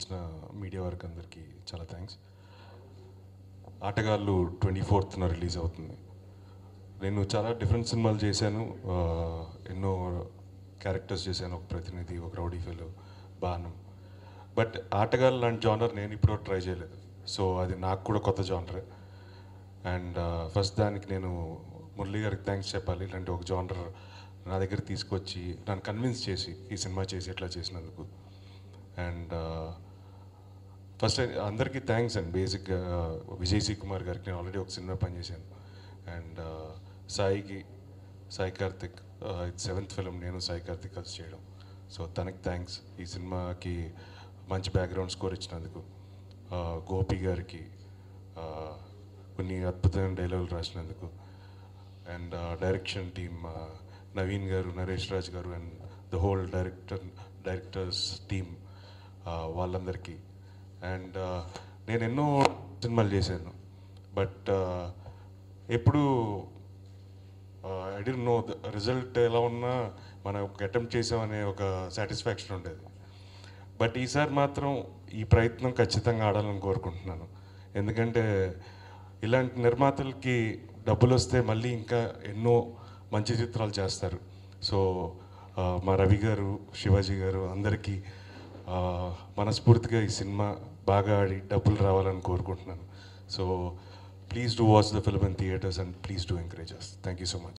వచ్చిన media work అందరికీ చాలా థ్యాంక్స్ ఆటగాళ్ళు ట్వంటీ ఫోర్త్న రిలీజ్ అవుతుంది నేను చాలా డిఫరెంట్ సినిమాలు చేశాను ఆ, ఎన్నో క్యారెక్టర్స్ చేశాను ఒక ప్రతినిధి ఒక రౌడీ ఫెలో బాణం బట్ ఆటగాళ్ళు లాంటి జానర్ నేను ఇప్పుడు ట్రై చేయలేదు సో అది నాకు కూడా కొత్త జానర్ అండ్ ఫస్ట్ దానికి నేను మురళి గారికి థ్యాంక్స్ చెప్పాలి ఇలాంటి ఒక జానర్ నా దగ్గర తీసుకొచ్చి నన్ను కన్విన్స్ చేసి ఈ సినిమా చేసి ఎట్లా చేసినందుకు అండ్ ఫస్ట్ అందరికీ థ్యాంక్స్ అండ్ బేసిక్గా విజయ్ సి కుమార్ గారికి నేను ఆల్రెడీ ఒక సినిమా పనిచేశాను అండ్ సాయికి సాయి కార్తిక్ ఇది సెవెంత్ ఫిలిం నేను సాయి కార్తిక్ కలిసి చేయడం సో తనకి థ్యాంక్స్ ఈ సినిమాకి మంచి బ్యాక్గ్రౌండ్ స్కోర్ ఇచ్చినందుకు Uh, గోపి గారికి uh, కొన్ని అద్భుతమైన డైలాగులు రాసినందుకు and direction team Naveen garu Naresh Raj garu and the whole director directors team వాళ్ళందరికీ అండ్ నేను ఎన్నో సినిమాలు చేశాను బట్ ఎప్పుడు ఐ డి నో రిజల్ట్ ఎలా ఉన్నా మనం ఒక అటెంప్ట్ చేసామనే ఒక సాటిస్ఫాక్షన్ ఉండేది బట్ ఈసారి మాత్రం ఈ ప్రయత్నం ఖచ్చితంగా ఆడాలని కోరుకుంటున్నాను ఎందుకంటే ఇలాంటి నిర్మాతలకి డబ్బులు వస్తే మళ్ళీ ఇంకా ఎన్నో మంచి చిత్రాలు చేస్తారు సో ఆ, మా రవి గారు శివాజీ గారు అందరికీ ఆ, మనస్ఫూర్తిగా ఈ సినిమా బాగా ఆడి డబ్బులు రావాలని కోరుకుంటున్నాను so please do watch the film in theatres and please do encourage us thank you so much